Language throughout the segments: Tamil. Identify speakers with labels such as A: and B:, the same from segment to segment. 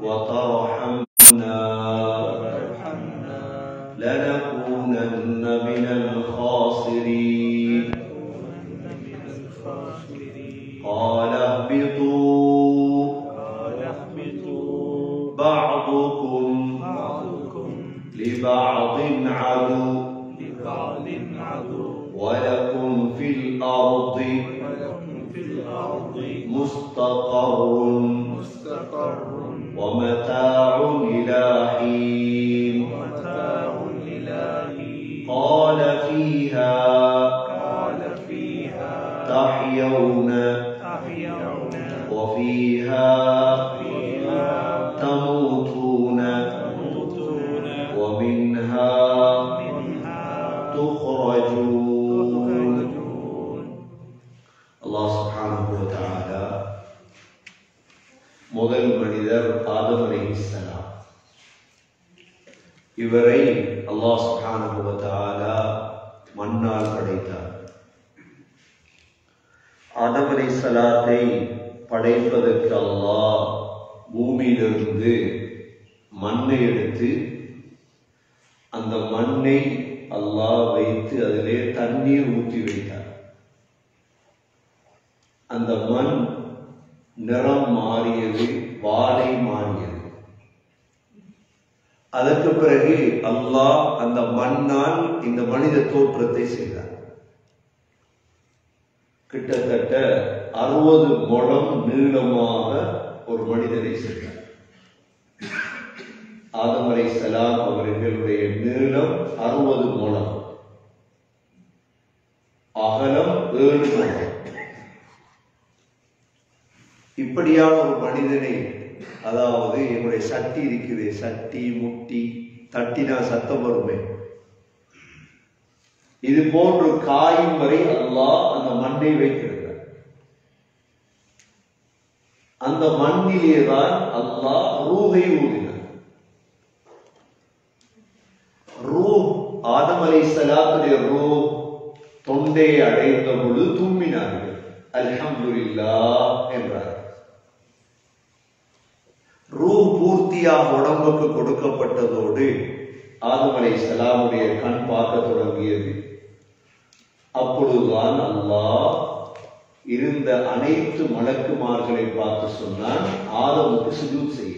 A: وترحمنا لنكونن من الخاسرين قال اهبطوا بعضكم لبعض عدو ولكم في الأرض مستقر ومتاع إلى حين قال فيها تحيون وفيها تموتون ومنها تخرجون الله سبحانه وتعالى முதல் மனிதர் ஆதம் அலைஹிஸ்ஸலாம் இவரை அல்லாஹ் சுப்ஹானஹு வ தஆலா மண்ணால் படைத்தார் ஆதம் அலைஹிஸ்ஸலாத்தை படைப்பதற்கு அல்லாஹ் பூமியிலிருந்து மண்ணை எடுத்து அந்த மண்ணை அல்லாஹ் வைத்து அதிலே தண்ணீர் ஊற்றி வைத்தார் அந்த மண் நிறம் மாறியது வாடை மாறியது அதற்கு பிறகு அல்லாஹ் அந்த மண்ணால் இந்த மனித தோற்றத்தை செய்தார் கிட்டத்தட்ட அறுபது முழம் நீளமாக ஒரு மனிதனை செய்தார் ஆதம் அலைஹிஸ்ஸலாம் அவர்களுடைய நீளம் அறுபது முழம் அகலம் ஏழு முழம் இப்படியான ஒரு மனிதனை அதாவது என்னுடைய சட்டி இருக்குது சட்டி முட்டி தட்டினா சத்தம் வருமே இது போன்று காயும் வரை அல்லாஹ் அந்த மண்ணை வைத்திருக்கிறார் அந்த மண்ணிலே தான் அல்லாஹ் ரூஹை ஊதினார் ரூ ஆதம் அலை சலாத்துடைய ரூ தொண்டையை அடைந்த பொழுது தும்மினார்கள் அல்ஹம்துலில்லா என்றார் ரூ பூர்த்தியாக உடம்புக்கு கொடுக்கப்பட்டதோடு ஆதம் அலை சலாமுடைய கண் பார்க்க தொடங்கியது அப்பொழுதுதான் அல்லாஹ் இருந்த அனைத்து மலக்குமார்களை பார்த்து சொன்னான் ஆதமுக்கு சுஜூத் செய்யும்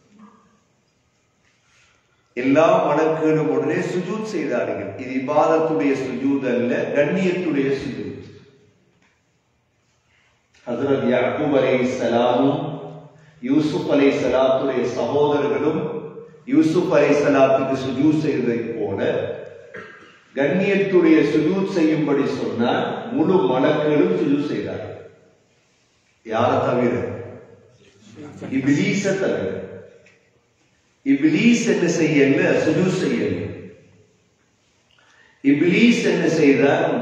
A: எல்லா மலக்குகளும் உடனே சுஜூத் செய்தார்கள் இது இபாதத்துடைய சுஜூத் அல்ல கண்ணியத்துடைய சுஜூத் ஹசரத் யாக்கூப் அலை சலாமும் யூசுப் அலை சலாத்துடைய சகோதரர்களும் யூசுப் அலை சலாத்துக்கு சுஜூத் செய்ததைப் போல கண்ணியத்துடைய சுஜூத் செய்யும்படி சொன்னார் முழு மலக்குகளும் சுஜூத் செய்தார்கள் யார தவிர இபிலீச தவிர இபிலீஸ் என்ன செய்யல சுஜூத் செய்யல இபிலீஸ் என்ன செய்தார்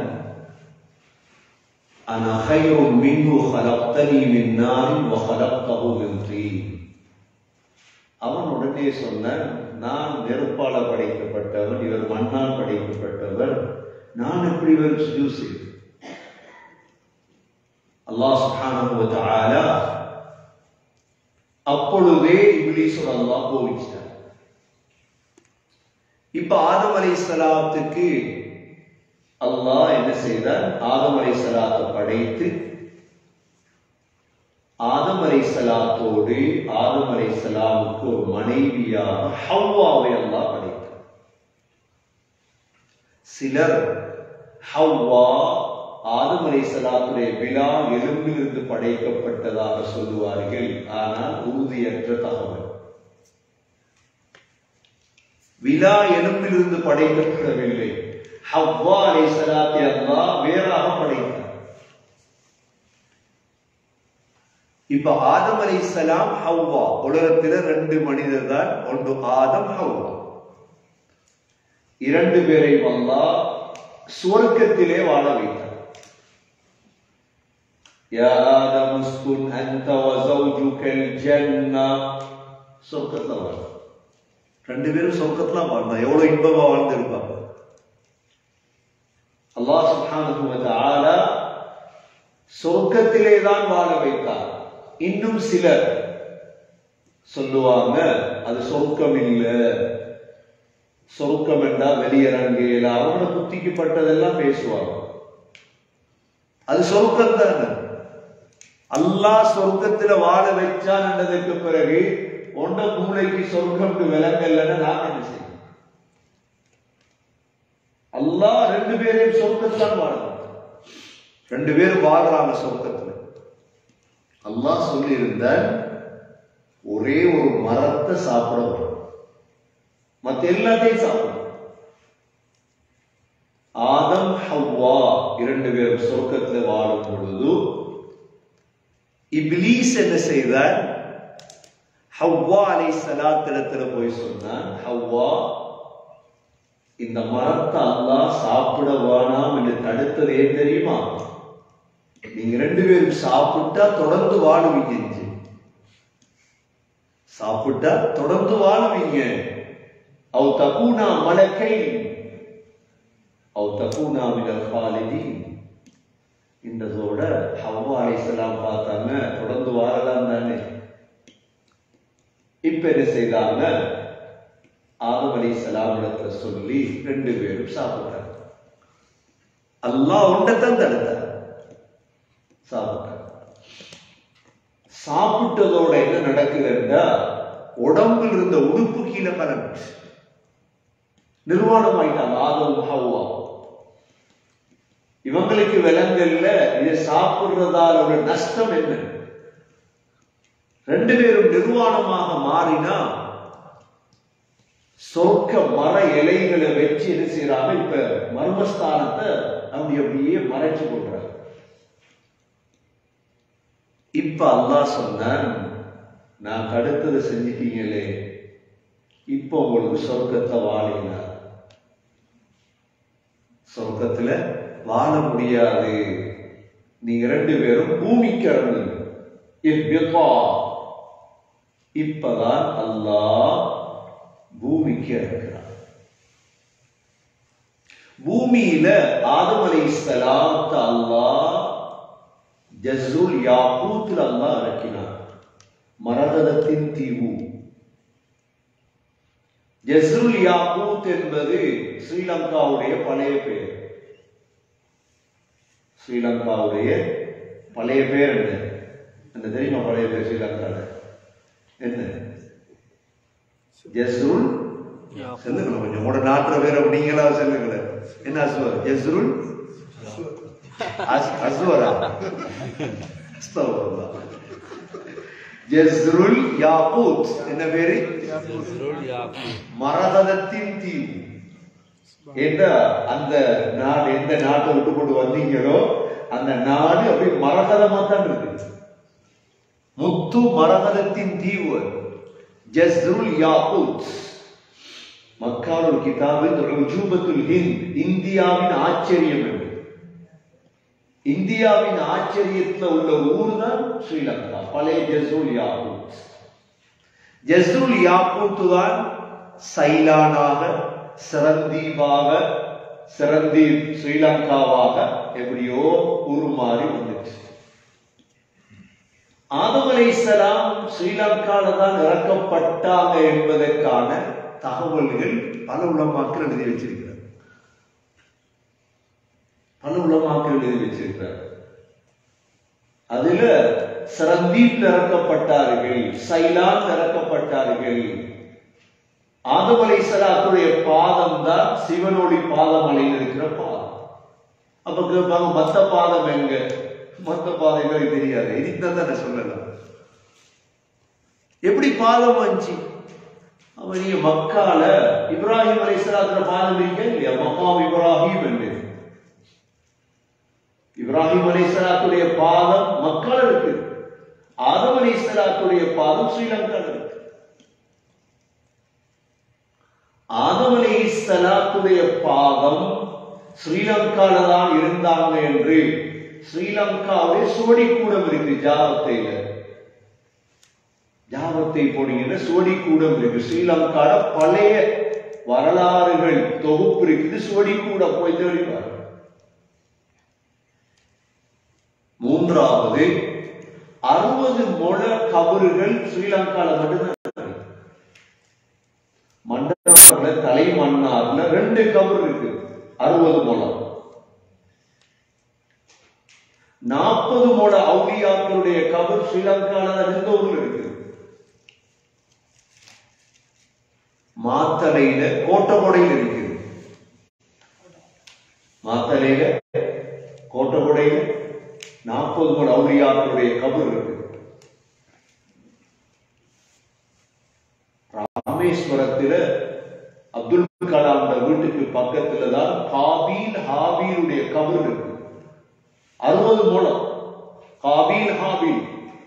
A: أنا خير منه خلقتني من نار وخلقته من طين அவன் உடனே சொன்னான் நான் நெருப்பால படைக்கப்பட்டவன் இவர் மண்ணால் படைக்கப்பட்டவர் நான் எப்படி இவர் சுஜூ செய்து அல்லாஹ் சுப்ஹானஹு வ தஆலா அப்பொழுதே இப்லீஸோட அல்லாஹ் கோவிச்சிட்டார் இப்ப ஆதம் அலைஹிஸ்ஸலாத்துக்கு அல்லாஹ் என்ன செய்தார் ஆதம் அலைஹிஸ்ஸலாத்தை படைத்து ஆதம் அலைஹிஸ்ஸலாத்தோடு ஆதம் அலைஹிஸ்ஸலாமுக்கு ஒரு மனைவியாக ஹவ்வாவை அல்லாஹ் படைத்தார் சிலர் ஹவ்வா ஆதம் அலைஹிஸ்ஸலாத்துடைய விழா எலும்பிலிருந்து படைக்கப்பட்டதாக சொல்லுவார்கள் ஆனால் உறுதியற்ற தகவல் விழா எலும்பிலிருந்து படைக்கப்படவில்லை ஹவ்வா அலைஹிஸ்ஸலாத்தை அல்லாஹ் வேறாக படைத்தார் இப்ப ஆதம் அலைஹிஸ்ஸலாம் ஹவ்வா உலகத்துல ரெண்டு மனிதர் தான் ஒன்று ஆதம் ஹவ்வா இரண்டு பேரை அல்லாஹ் சுவர்க்கத்திலே வாழ வைத்தார் يا آدم اسكن أنت وزوجك الجنة சொர்க்கத்துல வாழ ரெண்டு பேரும் சொர்க்கத்துல வாழ்ந்தா எவ்வளவு இன்பமா வாழ்ந்திருப்பாங்க அல்லாஹ் சுப்ஹானஹு வ தஆலா சொர்க்கத்திலே தான் வாழ வைத்தார் இன்னும் சிலர் சொல்லுவாங்க அது சொர்க்கம் இல்ல சொர்க்கம் என்றா வெளியரங்கையில அவங்க புத்திக்கு பட்டதெல்லாம் பேசுவாங்க அது சொர்க்கம் தானே அல்லாஹ் சொர்க்கத்துல வாழ வச்சான்றதுக்கு பிறகு ஒண்ட மூளைக்கு சொர்க்கம் விலங்கல்லன்னு நான் என்ன செய்ய அல்லாஹ் ரெண்டு பேரையும் சொர்க்கத்தான் வாழணும் ரெண்டு பேரும் வாழ்றாங்க சொர்க்கத்துல அல்லாஹ் சொல்லி ஒரே ஒரு மரத்தை சாப்பிட வரும் மத்த எல்லாத்தையும் சாப்பிடும் ஆதம் ஹவ்வா இரண்டு பேரும் சொர்க்கத்துல வாழும் பொழுது இப்லீஸ் என்ன செய்தார் ஹவ்வா அலை சலாத்திடத்துல போய் சொன்னான் ஹவ்வா இந்த மரத்தை அல்லாஹ் சாப்பிட வேணாம் என்று தடுத்தது ஏன் தெரியுமா நீங்க ரெண்டு பேரும் சாப்பிட்டா தொடர்ந்து வாழுவீங்க இஞ்சி. சாப்பிட்டா தொடர்ந்து வாழுவீங்க அவ் தகூனா மலக்கை அவ் தகூனா மினல் ஹாலிதீன் என்றதோட ஹவ்வா அலைஹிஸ்ஸலாம் பார்த்தாங்க தொடர்ந்து வாழலாம் தானே இப்ப என்ன செய்தாங்க ஆதம் அலைஹிஸ்ஸலாம் இடத்துல சொல்லி ரெண்டு பேரும் சாப்பிட்டாங்க அல்லாஹ் ஒன்றத்தான் தடுத்தார் சாப்பிட்டாங்க சாப்பிட்டதோட என்ன நடக்குதுன்னா உடம்பில் இருந்த உடுப்பு கீழே கலந்து நிர்வாணம் ஆயிட்டாங்க ஆதம் ஹவ்வா இவங்களுக்கு விலங்கல்ல இதை சாப்பிடுறதால ஒரு நஷ்டம் என்ன ரெண்டு பேரும் நிர்வாணமாக மாறினா சொர்க்க மர இலைகளை வச்சு என்ன செய்யறாங்க இப்ப மர்மஸ்தானத்தை அப்படி அப்படியே மறைச்சு கொள்றாங்க இப்ப அல்லாஹ் சொன்னான் நான் தடுத்ததை செஞ்சிட்டீங்களே இப்ப உங்களுக்கு சொர்க்கத்தை வாழினார் சொர்க்கத்துல வாழ முடியாது நீங்க ரெண்டு பேரும் பூமிக்கு இறங்குங்க இஹ்பிதா. இப்பதான் அல்லாஹ் பூமிக்கு இறங்குறான் பூமியில ஆதம் அலைஹிஸ்ஸலாத்த அல்லாஹ் ஜஸ்ருல் யாக்கூத்தில் அல்லாஹ் இறக்கினார் மரகதத்தின் தீவு ஜஸ்ருல் யாக்கூத் என்பது ஸ்ரீலங்காவுடைய பழைய பெயர் ஸ்ரீலங்காவுடைய பழைய பேர் என்ன என்ன தெரியுமா பழைய பேர் ஸ்ரீலங்கால என்ன ஜஸ்ருல் சொல்லுங்களேன் கொஞ்சம் உங்களோட நாட்டுல பேர் அப்படிங்களா சொல்லுங்களேன் என்ன அஸ்வர் ஜஸ்ருல் அஸ்- அஸ்வரா அஸ்தக்ஃபிருல்லாஹ். ஜஸ்ருல் யாக்கூத் என்ன பேரு மரகதத்தின் தீவு எந்த அந்த நாடு எந்த நாட்டை விட்டு கொண்டு வந்தீங்களோ அந்த நாடு அப்படி மரகதமா தான் இருக்கு முத்து மரகதத்தின் தீவு அது. ஜஸ்ருல் யாக்கூத் மக்காவுல் கிதாபில் உஜூபத்துல் ஹிந்த் இந்தியாவின் ஆச்சரியம் என்று இந்தியாவின் ஆச்சரியத்துல உள்ள ஊர் தான் ஸ்ரீலங்கா பழைய ஜஸ்ருல் யாக்கூத் ஜஸ்ருல் யாக்கூத்து தான் சைலானாக சிறந்தீவாக சிறந்தீப் ஸ்ரீலங்காவாக எப்படியோ உருமாறி வந்துச்சு ஆதம் அலைஹிஸ்ஸலாம் ஸ்ரீலங்கால தான் இறக்கப்பட்டாங்க என்பதற்கான தகவல்கள் பல உலமாக்கள் எழுதி வச்சிருக்கிறார் பல உலமாக்கள் எழுதி வச்சிருக்கிறார் அதுல சரந்தீப் இறக்கப்பட்டார்கள் சைலான் இறக்கப்பட்டார்கள் ஆதம் அலைஹிஸ்ஸலாத்துடைய பாதம் தான் சிவனோடி பாதமலையில் இருக்கிற பாதம் அப்ப கேட்பாங்க மத்த பாதம் எங்க மத்த பாதம் எங்களுக்கு தெரியாது இதுதான் தானே சொல்லலாம் எப்படி பாதம் வந்துச்சு அப்ப நீங்க மக்கால இப்ராஹிம் அலைஹிஸ்ஸலாத்துல பாதம் இருக்க இல்லையா மக்காம் இப்ராஹிம் என்று இப்ராஹிம் அலைஹிஸ்ஸலாத்துடைய பாதம் மக்கால இருக்கு ஆதம் அலைஹிஸ்ஸலாத்துடைய பாதம் ஸ்ரீலங்கால இருக்கு ஆதம் அலைஹிஸ்ஸலாத்துடைய பாதம் ஸ்ரீலங்கால தான் இருந்தாங்க என்று ஸ்ரீலங்காவுடைய சோடிக்கூடம் இருக்கு ஜாவத்தையில ஜாவத்தை போனீங்கன்னா சோடிக்கூடம் இருக்கு ஸ்ரீலங்கால பழைய வரலாறுகள் தொகுப்பு இருக்குது சோடிக்கூடம் போய் தேடி பாருங்க மூன்றாவது அறுபது முழ கபறுகள் ஸ்ரீலங்கால மட்டும்தான் மன்னார்ல தலை மன்னார்ல ரெண்டு கபர் இருக்கு அறுபது மூலம் நாற்பது மூல அவுலியாக்களுடைய கபர் ஸ்ரீலங்கால எந்த ஊர்ல இருக்கு மாத்தலையில கோட்டகொடையில் இருக்குது மாத்தலையில கோட்டகொடையில நாற்பது மூல அவுலியாக்களுடைய கபர் இருக்கு ராமேஸ்வரத்துல அப்துல் கலாம் வீட்டுக்கு பக்கத்துல தான் காபீல் ஹாபீலுடைய கபர் இருக்கு அறுபது மூலம் காபீல் ஹாபீல்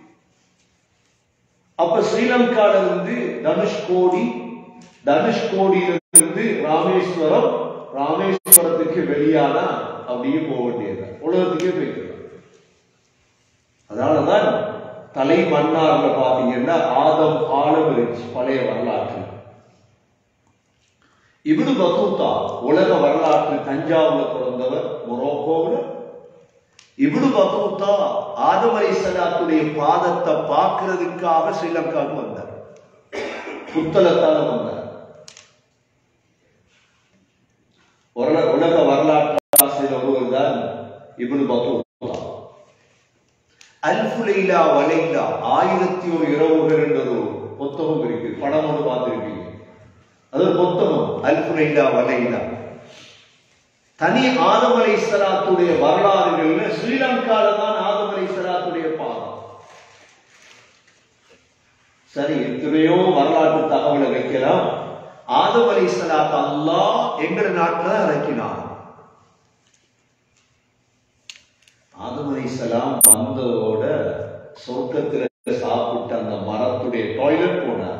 A: அப்ப ஸ்ரீலங்கால இருந்து தனுஷ்கோடி தனுஷ்கோடியிலிருந்து ராமேஸ்வரம் ராமேஸ்வரத்துக்கு வெளியானா அப்படியே போக வேண்டியது உலகத்துக்கே போய்க்கலாம் அதனாலதான் தலை மன்னார்ல பாத்தீங்கன்னா ஆதம் ஆழம் இருந்துச்சு பழைய வரலாற்று இப்னு பத்தூத்தா உலக வரலாற்று தஞ்சாவூர்ல பிறந்தவர் மொரோக்கோவில் இப்னு பத்தூத்தா ஆதம் அலைஹிஸ்ஸலாத்துடைய பாதத்தை பார்க்கிறதுக்காக ஸ்ரீலங்காவுக்கு வந்தார் புத்தளத்தால வந்தார் உலக உலக வரலாற்று ஆசிரியர் ஒருவர் தான் இப்னு பத்தூத்தா அல்ஃபு லைலா வலைலா ஆயிரத்தி ஒரு இரவுகள் என்ற ஒரு புத்தகம் இருக்கு படம் ஒன்று பார்த்திருப்பீங்க அது ஒரு புத்தகம் அல்ஃபு லைலா வலைலா தனி ஆதம் அலை சலாத்துடைய வரலாறுகள்ல ஸ்ரீலங்கால தான் ஆதம் அலை சலாத்துடைய பாதம் சரி எத்தனையோ வரலாற்று தகவலை வைக்கலாம் ஆதம் அலை சலாத் அல்லாஹ் எங்கட நாட்டில் தான் இறக்கினார் ஆதம் அலைஹிஸ்ஸலாம் வந்ததோட சொர்க்கத்துல சாப்பிட்ட அந்த மரத்துடைய டாய்லெட் போனார்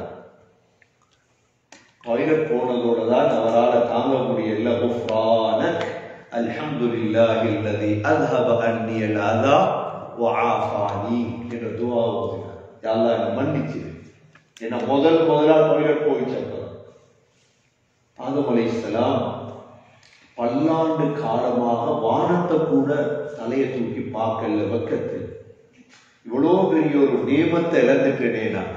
A: டாய்லெட் போனதோட தான் அவரால் தாங்க முடியல குஃப்ரானக் அல்ஹம்துலில்லாஹி அல்லதி அஸ்ஹப அன்னி அல்-அதா வஆஃபானி என்ற துஆ ஓதினார் யா அல்லாஹ் என்னை மன்னிச்சிரு ஏன்னா முதல் முதலா டாய்லெட் போயிச்சு அப்ப ஆதம் அலைஹிஸ்ஸலாம் பல்லாண்டு காலமாக வானத்தை கூட தலையை தூக்கி பார்க்கல பக்கத்து இவ்வளோ பெரிய ஒரு நியமத்தை இழந்துட்டேனே நான்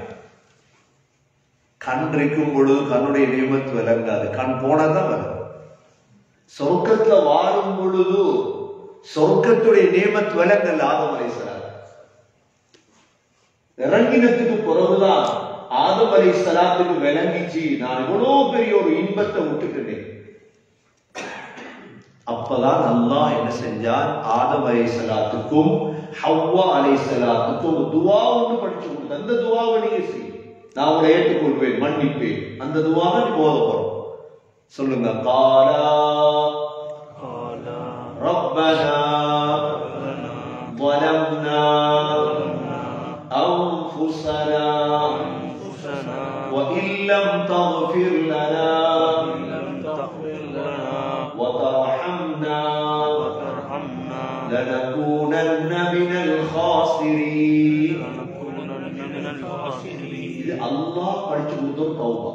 A: கண் இருக்கும் பொழுது கண்ணுடைய நியமத்து விளங்காது கண் போனதான் வரும் சொர்க்கத்துல வாழும் பொழுது சொர்க்கத்துடைய நியமத்து விளங்கல் ஆதம் அலைசலாம் இறங்கினத்துக்கு பிறகுதான் ஆதம் அலை சலாத்துக்கு விளங்கிச்சு நான் இவ்வளோ பெரிய ஒரு இன்பத்தை விட்டுட்டேனே அப்பதான் அல்லாஹ் என்ன செஞ்சான் ஆதம் அலை சலாத்துக்கும் ஹவ்வா அலை சலாத்துக்கும் ஒரு துவா ஒன்று படிச்சு கொடுத்த அந்த துவாவை நீங்க செய் நான் உங்களை ஏற்றுக்கொள்வேன் மன்னிப்பேன் அந்த துவாவை நீ போத போறோம் சொல்லுங்க காலா
B: قال
A: ربنا
B: ربنا
A: ظلمنا أنفسنا
B: أنفسنا
A: وإن لم تغفر لنا
B: وإن لم تغفر لنا
A: وترحمنا
B: وترحمنا
A: لنكونن من الخاسرين
B: لنكونن من الخاسرين
A: இது அல்லாஹ் படிச்சு கொடுத்த ஒரு தௌபா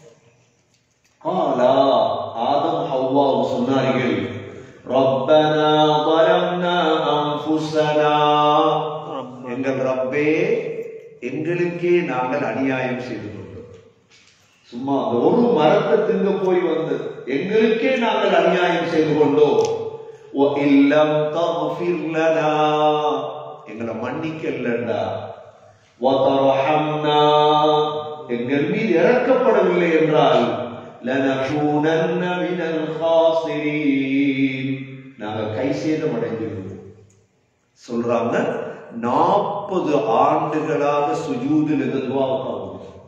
A: காலா ஆதம் ஹவ்வா சொன்னார்கள் ரப்பனா ظلمنا أنفسنا எங்கள் ரப்பே எங்களுக்கே நாங்கள் அநியாயம் செய்து கொண்டோம் சும்மா அந்த ஒரு மரத்தை திங்க போய் வந்து எங்களுக்கே நாங்கள் அநியாயம் செய்து கொண்டோம் وَإِن لَّمْ تَغْفِرْ لَنَا எங்களை மன்னிக்கலண்டா وَتَرْحَمْنَا எங்கள் மீது இறக்கப்படவில்லை என்றால் لَنَكُونَنَّ مِنَ الْخَاسِرِينَ நாங்கள் கை சேதம் அடைஞ்சிருவோம் சொல்றாங்க நாற்பது ஆண்டுகளாக சுஜூதில் இந்த துவாவுக்காக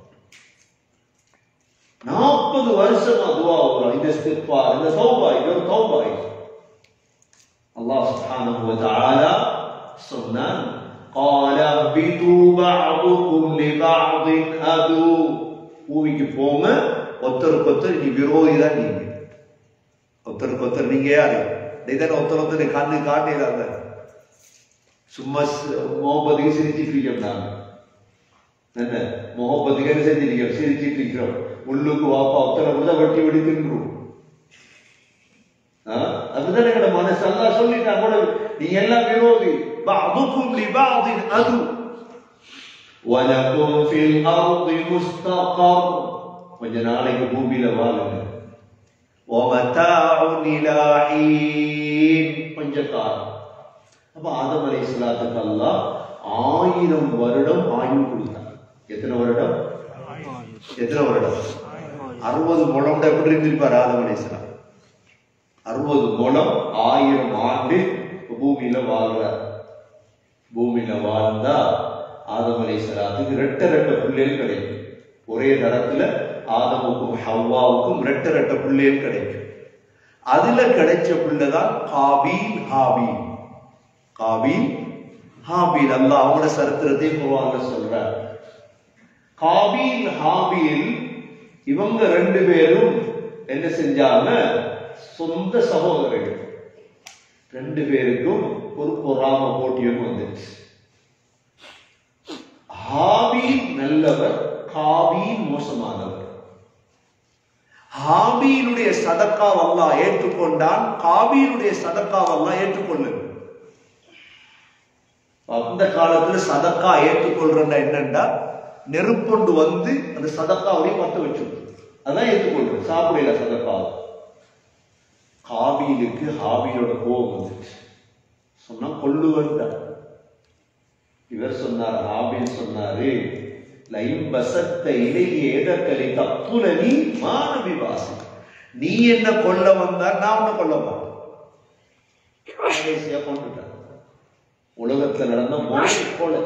A: நாற்பது வருஷமா துவா ஓதுறோம் இந்த இஸ்திக்ஃபா இந்த தௌபா இது ஒரு தௌபா இது அல்லாஹ் சுப்ஹானஹு வ தஆலா சொன்னான் قال اهبطوا بعضكم لبعض عدو பூமிக்கு போங்க ஒருத்தருக்கு ஒருத்தர் நீ விரோதி தான் நீங்க ஒருத்தருக்கு ஒருத்தர் நீங்க யாரு இதான ஒருத்தர் ஒருத்தர் கண்ணு காட்டிடாங்க சும்மா முகப்பதிக்கு சிரிச்சிட்டு இருக்கோம் நாங்க என்ன முகப்பதிக்கு என்ன செஞ்சிருக்கோம் சிரிச்சிட்டு இருக்கிறோம் உள்ளுக்கு வாப்பா ஒருத்தரை கூட வட்டி வெடி தின்றும் அதுதான் எங்கட மனசு அல்லா சொல்லிட்டா கூட நீ எல்லாம் விரோதி بعضكم لبعض عدو ولكم في الأرض مستقر கொஞ்ச நாளைக்கு பூமியில வாழுங்க وَمَتَاعٌ إِلَى حِينٍ கொஞ்ச காலம் அப்ப ஆதம் அலைஹிஸ்ஸலாத்துக்கு அல்லாஹ் ஆயிரம் வருடம் ஆயுள் கொடுத்தார் எத்தனை வருடம் எத்தனை வருடம் அறுபது முழம் எப்படி இருந்திருப்பார் ஆதம் அலைஹிஸ்ஸலாம் அறுபது முழம் ஆயிரம் ஆண்டு பூமியில வாழ்றார் பூமியில வாழ்ந்தா ஆதம் அலைஹிஸ்ஸலாத்துக்கு ரெட்ட ரெட்ட பிள்ளைகள் கிடைக்கும் ஒரே தரத்துல ஆதமுக்கும் ஹவ்வாவுக்கும் ரெட்ட ரெட்ட பிள்ளைகள் கிடைக்கும் அதுல கிடைச்ச பிள்ளைதான் காபீல் ஹாபீல் காபீல் ஹாபீல் அல்லாஹ் அவங்களோட சரித்திரத்தை குர்ஆன்ல சொல்றார் காபீல் ஹாபீல் இவங்க ரெண்டு பேரும் என்ன செஞ்சாங்க சொந்த சகோதரர்கள் ரெண்டு பேருக்கும் ஒரு பொறாம போட்டியும் வந்துச்சு ஹாபீல் நல்லவர் காபீல் மோசமானவர் ஹாபீலுடைய சதக்கா அல்லாஹ் ஏற்றுக்கொண்டான் காபீலுடைய சதக்கா அல்லாஹ் ஏற்றுக்கொள்ளல அந்த காலத்துல சதக்கா ஏற்றுக்கொள்றா என்னண்டா நெருப்பொண்டு வந்து அந்த சதக்காவுடைய பத்த வச்சு அதான் ஏற்றுக்கொள்றது சாப்பிடல சதக்காவை காபீலுக்கு ஹாபீலோட கோபம் வந்துச்சு சொன்னா கொள்ளுவன்டா இவர் சொன்னார் ஹாபில் சொன்னாரு லைம் பசத்த இலையே எதற்கலை தப்புலனி மாணவி வாசி நீ என்ன கொல்ல வந்தா நான் உன்னை கொல்ல மாட்டேன் கடைசியா கொண்டுட்டார் உலகத்துல நடந்த முதல் கொலை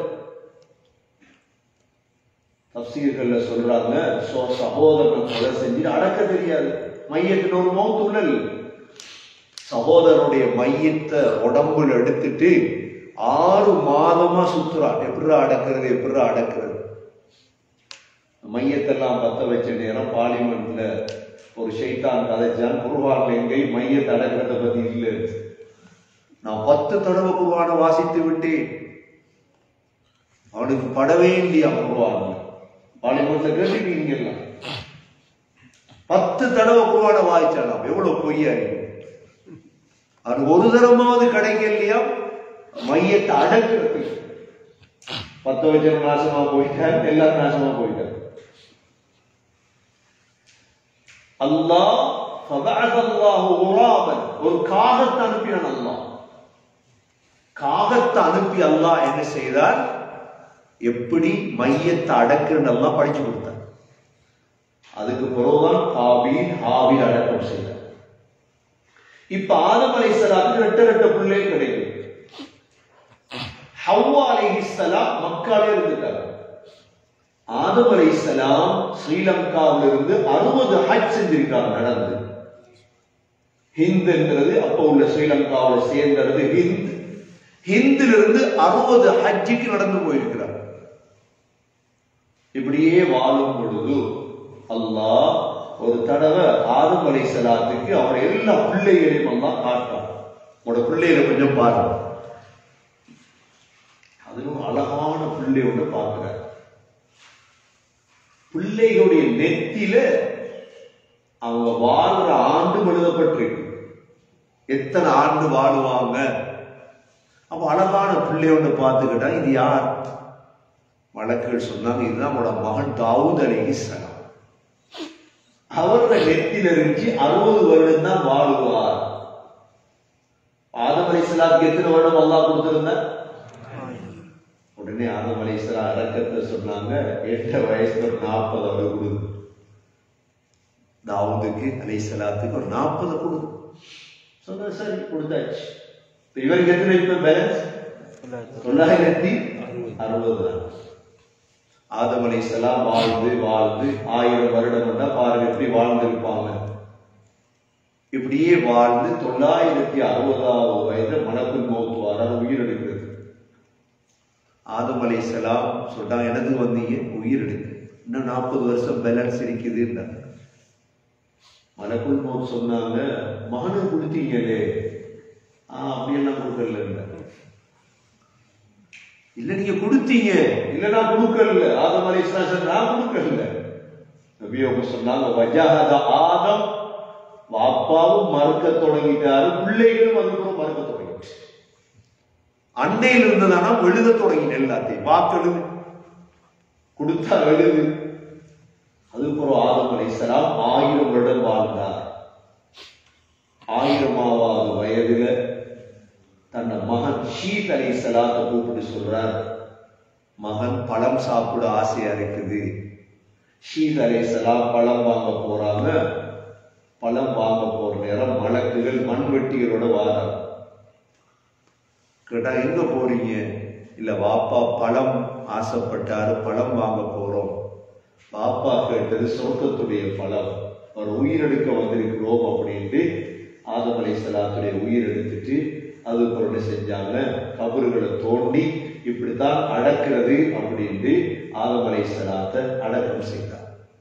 A: தப்சீர்கள்ல சொல்றாங்க சோ சகோதரனை கொலை செஞ்சு அடக்க தெரியாது மையத்தின் ஒரு மௌத்து உள்ளல் சகோதரனுடைய மையத்தை உடம்புல எடுத்துட்டு ஆறு மாதமா சுத்துறான் எப்படிரா அடக்கிறது எப்படிரா அடக்கிறது மையத்தெல்லாம் பத்த வச்ச நேரம் பார்லிமெண்ட்ல ஒரு ஷைத்தான் கதைச்சான் குருவான்ல எங்கேயும் மையத்தை அடக்கிறத பத்தி இல்லை நான் பத்து தடவை குருவான வாசித்து விட்டேன் அவனுக்கு படவே இல்லையா குருவான் பார்லிமெண்ட்ல கேட்டுட்டீங்கல்ல பத்து தடவை குருவான வாசிச்சாலாம் எவ்வளவு பொய்யா இருக்கு அது ஒரு தரமாவது கிடைக்கலையா மையத்தை அடக்கிறது பத்து வச்சவன் நாசமா போயிட்டார் எல்லாரும் நாசமா போயிட்டார் அல்லாஹ் فبعث الله غرابا ஒரு காகத்தை அனுப்பினான் அல்லாஹ் காகத்தை அனுப்பி அல்லாஹ் என்ன செய்தார் எப்படி மையத்தை அடக்குன்னு அல்லாஹ் படிச்சு கொடுத்தார் அதுக்கு பிறகுதான் ஹாபீல் ஹாபீல் அடக்கம் செய்தார் இப்ப ஆதம் அலைஹிஸ்ஸலாத்துக்கு ரெட்ட ரெட்ட பிள்ளைகள் கிடைக்கும் ஹவ்வா அலைஹிஸ்ஸலாம் மக்காலே இருந்துட்டாங்க ஆதம் அலைஹிஸ்ஸலாம் ஸ்ரீலங்காவில இருந்து அறுபது ஹஜ் செஞ்சிருக்காங்க நடந்து ஹிந்துங்கிறது அப்ப உள்ள ஸ்ரீலங்காவோட சேர்ந்தது ஹிந்த் ஹிந்திலிருந்து இருந்து அறுபது ஹஜ்ஜுக்கு நடந்து போயிருக்கிறார் இப்படியே வாழும் பொழுது அல்லாஹ் ஒரு தடவை ஆதம் அலைஹிஸ்ஸலாத்துக்கு அவர் எல்லா பிள்ளைகளையும் அல்லாஹ் காட்டார் உங்களோட பிள்ளைகளை கொஞ்சம் பாருங்க அதிலும் அழகான பிள்ளை ஒன்று பார்க்கிறார் பிள்ளைகளுடைய நெத்தில அவங்க வாழ்ற ஆண்டு எழுதப்பட்டிருக்கு எத்தனை ஆண்டு வாழுவாங்க அப்ப அழகான பிள்ளை ஒன்று பார்த்துக்கிட்டா இது யார் வழக்குகள் சொன்னாங்க இதுதான் அவங்களோட மகன் தாவூத் அலைஹிஸ்ஸலாம் அவரோட நெத்தில இருந்துச்சு அறுபது வருடம் தான் வாழுவார் ஆதம் அலைஹிஸ்ஸலாத்துக்கு எத்தனை வருடம் அல்லாஹ் கொடுத்திருந்தார் உடனே ஆதம் அலைஹிஸ்ஸலாம் அடக்கத்தை சொன்னாங்க எட்டு வயசுல ஒரு நாற்பது அவரு கொடு தாவூதுக்கு அலைஹிஸ்ஸலாத்துக்கு ஒரு நாற்பது கொடு சொன்ன சரி கொடுத்தாச்சு இப்ப இவருக்கு எத்தனை இப்ப பேலன்ஸ் தொள்ளாயிரத்தி அறுபது தான் ஆதம் அலைஹிஸ்ஸலாம் வாழ்ந்து வாழ்ந்து ஆயிரம் வருடம் வந்தா பாருங்க எப்படி வாழ்ந்திருப்பாங்க இப்படியே வாழ்ந்து தொள்ளாயிரத்தி அறுபதாவது வயது மனக்குள் மௌத்துவாரார் உயிர் எடுக்கிறது ஆதம் அலைஹிஸ்ஸலாம் சொல்றாங்க எனக்கு வந்தீங்க உயிர் எடுக்கு இன்னும் நாற்பது வருஷம் பேலன்ஸ் இருக்குதுன்றாங்க மலக்குள் மௌத் சொன்னாங்க மகனை கொடுத்தீங்களே ஆ அப்படியெல்லாம் கொடுக்கல இல்ல நீங்க கொடுத்தீங்க இல்ல நான் கொடுக்கல ஆதம் அலைஹிஸ்ஸலாம் சொன்னாங்க, நான் கொடுக்கல நபி அவங்க சொன்னாங்க வஜாஹத ஆதம் வாப்பாவும் மறுக்க தொடங்கிட்டாரு பிள்ளைகளும் அதுக்கப்புறம் மறுக்க தொடங்கிட்டு அண்டையில் இருந்ததானா எழுத தொடங்கின எல்லாத்தையும் வாக்கு எழுது கொடுத்தா எழுது அதுக்கப்புறம் ஆதம் அலை சலாத்தை கூப்பிட்டு சொல்றார் மகன் பழம் சாப்பிட ஆசையா இருக்குது ஷீத் அலை சலாம் பழம் வாங்க போறாங்க பழம் வாங்க போற நேரம் மலக்குகள் மண்வெட்டிகளோட வாராங்க கேட்டா எங்க போறீங்க இல்ல வாப்பா பழம் ஆசைப்பட்டாரு பழம் வாங்க போறோம் பாப்பா கேட்டது சொர்க்கத்துடைய பழம் ஒரு உயிரெடுக்க வந்திருக்கிறோம் அப்படின்ட்டு ஆதம் அலை சலாத்துடைய உயிர் எடுத்துட்டு அது பொருளை செஞ்சாங்க கபறுகளை தோண்டி இப்படித்தான் அடக்கிறது அப்படின்ட்டு ஆதம் அலை சலாத்தை அடக்கம் செய்தார்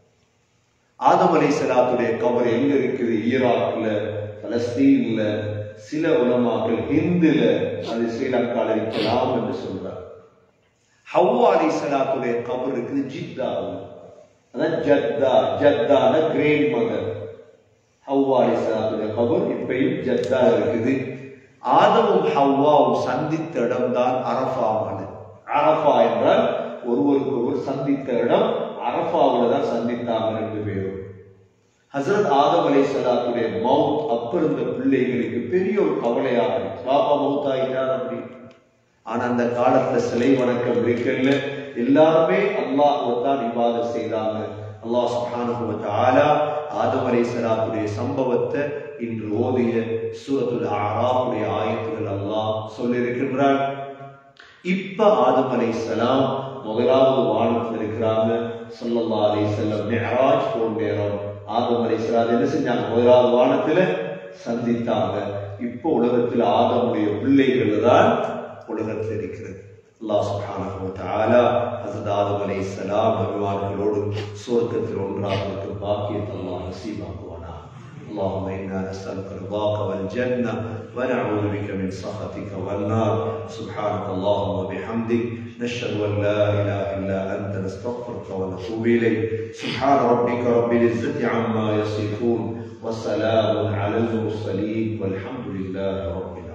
A: ஆதம் அலை சலாத்துடைய கபர் எங்க இருக்குது ஈராக்ல பலஸ்தீன்ல சில உலமாக்கள் ஹிந்துல அது ஸ்ரீலங்கால இருக்கலாம் என்று சொல்றார் ஹவ்வா அலை சலாத்துடைய கபர் இருக்குது ஜித்தாவில் அதான் ஜத்தா ஜத்தான கிரேட் மதர் ஹவ்வா அலை சலாத்துடைய கபர் இப்பயும் ஜத்தா இருக்குது ஆதமும் ஹவ்வாவும் சந்தித்த இடம்தான் அரஃபா மலை அரஃபா என்றால் ஒருவருக்கு ஒருவர் சந்தித்த இடம் அரஃபாவில் தான் சந்தித்தாங்க ரெண்டு பேரும் ஹசரத் ஆதம் அலை சலாத்துடைய மவுத் அப்ப இருந்த பிள்ளைகளுக்கு பெரிய ஒரு கவலையாக இருந்துச்சு. பாப்பா மவுத் ஆகிட்டார் அப்படி ஆனா அந்த காலத்துல சிலை வணக்கம் இருக்கல எல்லாருமே அல்லாஹ்வை தான் இபாதத் செய்தாங்க அல்லாஹ் சுப்ஹானஹு வ தஆலா ஆதம் அலைஹிஸ்ஸலாத்துடைய சம்பவத்தை இன்று ஓதிய சூரத்துல் அராஃபுடைய ஆயத்துகள் அல்லாஹ் சொல்லியிருக்கின்றான் இப்ப ஆதம் அலைஹிஸ்ஸலாம் முதலாவது வானத்தில் இருக்கிறாங்க ஸல்லல்லாஹு அலைஹி வஸல்லம் மிஅராஜ் போன நேரம் ஆதம் அலைஹிஸ்ஸலாம் என்ன செஞ்சாங்க முதலாவது வானத்துல சந்தித்தாங்க இப்போ உலகத்தில் ஆதமுடைய பிள்ளைகள் தான் உலகத்தில் இருக்கிறது அல்லாஹ் சுப்ஹானஹு வ தஆலா ஹஸரத் ஆதம் அலைஹிஸ்ஸலாம் நபிமார்களோடு சுவர்க்கத்தில் ஒன்றாக பாக்கியத்தை அல்லாஹ் நசீபாக்குவானா اللهم انا نسالك رضاك والجنه ونعوذ بك من سخطك والنار سبحانك اللهم وبحمدك نشهد ان لا اله الا انت نستغفرك ونتوب اليك سبحان ربك رب العزه عما يصفون وسلام على المرسلين والحمد لله رب العالمين